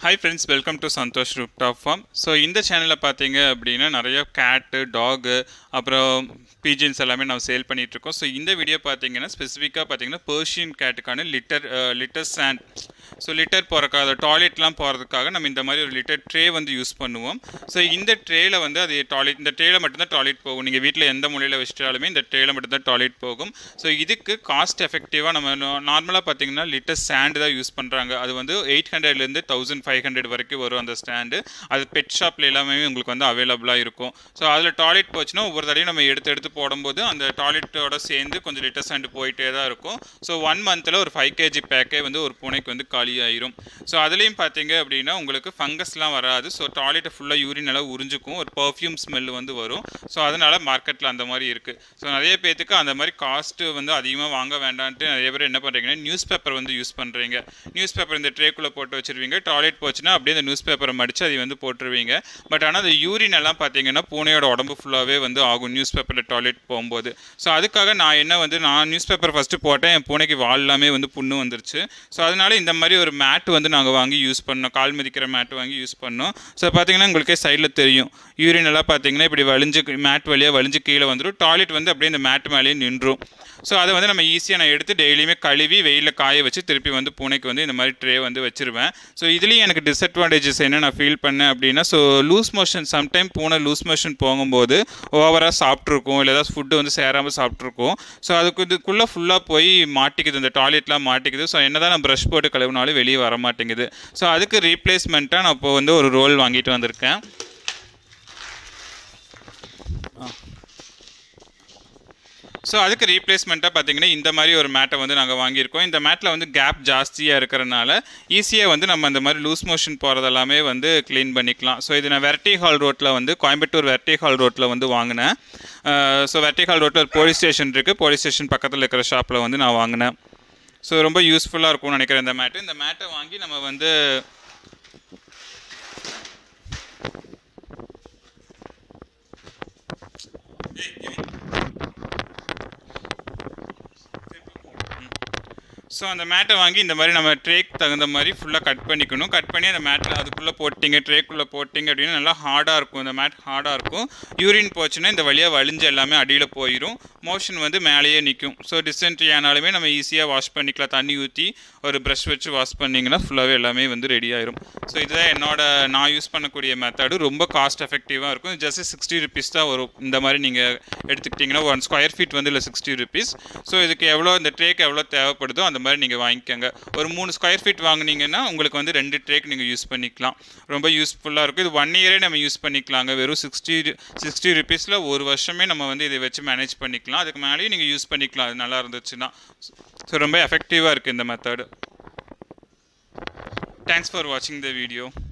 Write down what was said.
hi friends welcome to Santhosh rooftop farm so இந்த சேனலில் பார்த்தீங்க அப்படின்னா நிறைய கேட்டு டாகு அப்புறம் பீஜன்ஸ் எல்லாமே நம்ம சேல் பண்ணிகிட்ருக்கோம் ஸோ இந்த வீடியோ பார்த்தீங்கன்னா ஸ்பெசிஃபிக்காக பார்த்தீங்கன்னா பர்ஷியன் கேட்டுக்கான litter litter sand so litter போகிறக்காக டாய்லெட்லாம் போகிறதுக்காக நம்ம இந்த மாதிரி ஒரு லிட்டர் ட்ரே வந்து யூஸ் பண்ணுவோம் ஸோ இந்த ட்ரேயில் வந்து அது டாய்லெட் இந்த ட்ரேயில் மட்டும்தான் டாய்லெட் போகும் நீங்கள் வீட்டில் எந்த மூலையில் வச்சிட்டாலுமே இந்த ட்ரேயில் மட்டும்தான் டாய்லெட் போகும் ஸோ இதுக்கு காஸ்ட் எஃபெக்டிவாக நம்ம நார்மலாக பார்த்தீங்கன்னா லிட்டர் சாண்டு தான் யூஸ் பண்ணுறாங்க அது வந்து எயிட் ஹண்ட்ரட்லேருந்து தௌசண்ட் ஃபைவ் ஹண்ட்ரட் வரைக்கும் வரும் அந்த ஸ்டாண்டு அது பெட் ஷாப்பில் எல்லாமே உங்களுக்கு வந்து அவைலபிளாக இருக்கும் ஸோ அதில் டாய்லெட் போச்சுன்னா ஒவ்வொரு தடையும் நம்ம எடுத்து எடுத்து போடும்போது அந்த டாய்லெட்டோட சேர்ந்து கொஞ்சம் லிட்டர் சாண்டு போயிட்டே தான் இருக்கும் ஸோ ஒன் மந்தில் ஒரு ஃபைவ் கேஜி பேக்கே வந்து ஒரு பூனைக்கு வந்து காலி ஆயிரும் ஸோ அதுலேயும் பார்த்தீங்க அப்படின்னா உங்களுக்கு ஃபங்கஸ்லாம் வராது ஸோ டாய்லெட்டை ஃபுல்லாக யூரின் எல்லாம் உறிஞ்சிக்கும் ஒரு பர்ஃப்யூம் ஸ்மெல் வந்து வரும் ஸோ அதனால் மார்க்கெட்டில் அந்த மாதிரி இருக்குது ஸோ நிறைய பேத்துக்கு அந்த மாதிரி காஸ்ட்டு வந்து அதிகமாக வாங்க வேண்டான்ட்டு நிறைய பேர் என்ன பண்ணுறீங்கன்னா நியூஸ் பேப்பர் வந்து யூஸ் பண்ணுறீங்க நியூஸ் பேப்பர் இந்த ட்ரேக்குள்ளே போட்டு வச்சிருவீங்க டாய்லெட் போச்சுன்னா அப்படியே அந்த நியூஸ் பேப்பரை மடித்து அதை வந்து போட்டுருவீங்க பட் ஆனால் அந்த யூரின் எல்லாம் பார்த்தீங்கன்னா பூனையோட உடம்பு ஃபுல்லாகவே வந்து ஆகும் நியூஸ் பேப்பரில் டாய்லெட் போகும்போது ஸோ அதுக்காக நான் என்ன வந்து நான் நியூஸ் பேப்பர் ஃபஸ்ட்டு போட்டேன் என் பூனைக்கு வால் எல்லாமே வந்து புண்ணு வந்துருச்சு ஸோ அதனால இந்த மாதிரி ஒரு மேட் வந்து நாங்கள் வாங்கி யூஸ் பண்ணோம் கால் மிதிக்கிற மேட் வாங்கி யூஸ் பண்ணோம் ஸோ பார்த்தீங்கன்னா உங்களுக்கே சைடில் தெரியும் யூரின் எல்லாம் பார்த்தீங்கன்னா இப்படி வலிஞ்சு மேட் வழியாக வலிஞ்சு கீழே வந்துடும் டாய்லெட் வந்து அப்படியே இந்த மேட் மேலேயே நின்றும் ஸோ அதை வந்து நம்ம ஈஸியாக நான் எடுத்து டெய்லியுமே கழுவி வெயிலில் காய வச்சு திருப்பி வந்து பூனைக்கு வந்து இந்த மாதிரி ட்ரே வந்து வச்சிருவேன் ஸோ இதுலேயும் எனக்கு டிஸ்அட்வான்டேஜஸ் என்ன நான் ஃபீல் பண்ணேன் அப்படின்னா ஸோ லூஸ் மோஷன் சம்டைம் பூனை லூஸ் மோஷன் போகும்போது ஓவராக சாப்பிட்ருக்கும் இல்லை ஏதாவது ஃபுட்டு வந்து சேராமல் சாப்பிட்ருக்கும் ஸோ அதுக்கு இதுக்குள்ளே ஃபுல்லாக போய் மாட்டிக்குது இந்த டாய்லெட்லாம் மாட்டிக்குது ஸோ என்ன தான் நான் ப்ரஷ் போட்டு கழுவினாலும் வெளியே வர மாட்டேங்குது ஸோ அதுக்கு ரீப்ளேஸ்மெண்ட்டாக நான் இப்போ வந்து ஒரு ரோல் வாங்கிட்டு வந்திருக்கேன் ஸோ அதுக்கு ரீப்ளேஸ்மெண்ட்டாக பார்த்தீங்கன்னா இந்த மாதிரி ஒரு மேட்டை வந்து நாங்கள் வாங்கியிருக்கோம் இந்த மேட்டில் வந்து கேப் ஜாஸ்தியாக இருக்கிறனால ஈஸியாக வந்து நம்ம அந்த மாதிரி லூஸ் மோஷன் போகிறதெல்லாமே வந்து க்ளீன் பண்ணிக்கலாம் ஸோ இது நான் வெர்டி ஹால் ரோட்டில் வந்து கோயம்புத்தூர் வெர்டி ஹால் ரோட்டில் வந்து வாங்கினேன் ஸோ வெர்டி ஹால் ரோட்டில் ஒரு போலீஸ் ஸ்டேஷன் இருக்குது போலீஸ் ஸ்டேஷன் பக்கத்தில் இருக்கிற ஷாப்பில் வந்து நான் வாங்கினேன் ஸோ ரொம்ப யூஸ்ஃபுல்லாக இருக்கும்னு நினைக்கிறேன் இந்த மேட்டு இந்த மேட்டை வாங்கி நம்ம வந்து ஸோ அந்த மேட்டை வாங்கி இந்த மாதிரி நம்ம ட்ரேக்கு தகுந்த மாதிரி ஃபுல்லாக கட் பண்ணிக்கணும் கட் பண்ணி அந்த மேட்டில் அதுக்குள்ளே போட்டிங்க ட்ரேக்குள்ளே போட்டிங்க அப்படின்னா நல்லா ஹார்டாக இருக்கும் இந்த மேட் ஹார்டாக இருக்கும் யூரின் போச்சுன்னா இந்த வழியாக வலிஞ்சு எல்லாமே அடியில் போயிடும் மோஷன் வந்து மேலேயே நிற்கும் ஸோ டிசென்ட்ரி ஆனாலுமே நம்ம ஈஸியாக வாஷ் பண்ணிக்கலாம் தண்ணி ஊற்றி ஒரு ப்ரஷ் வச்சு வாஷ் பண்ணிங்கன்னா ஃபுல்லாகவே எல்லாமே வந்து ரெடி ஆயிரும் ஸோ இதுதான் என்னோட நான் யூஸ் பண்ணக்கூடிய மெத்தடு ரொம்ப காஸ்ட் எஃபெக்டிவாக இருக்கும் ஜஸ்ட் சிக்ஸ்டி ருபீஸ் தான் வரும் இந்த மாதிரி நீங்கள் எடுத்துக்கிட்டிங்கன்னா ஒன் ஸ்கொயர் ஃபீட் வந்து இல்லை சிக்ஸ்டி ருபீஸ் ஸோ இதுக்கு எவ்வளோ இந்த ட்ரேக்கு எவ்வளோ தேவைப்படுதோ அந்த மாதிரி நீங்கள் வாங்கிக்கோங்க ஒரு மூணு ஸ்கொயர் ஃபீட் வாங்கினீங்கன்னா உங்களுக்கு வந்து ரெண்டு ட்ரேக் நீங்கள் யூஸ் பண்ணிக்கலாம் ரொம்ப யூஸ்ஃபுல்லாக இருக்கும் இது ஒன் இயரே நம்ம யூஸ் பண்ணிக்கலாங்க வெறும் சிக்ஸ்டி சிக்ஸ்டி ருபீஸில் ஒரு வருஷமே நம்ம வந்து இதை வச்சு மேனேஜ் பண்ணிக்கலாம் அதுக்கு மேலேயும் நீங்கள் யூஸ் பண்ணிக்கலாம் அது நல்லா இருந்துச்சுன்னா ஸோ ரொம்ப எஃபெக்டிவாக இருக்குது இந்த மெத்தடு தேங்க்ஸ் ஃபார் வாட்சிங் த வீடியோ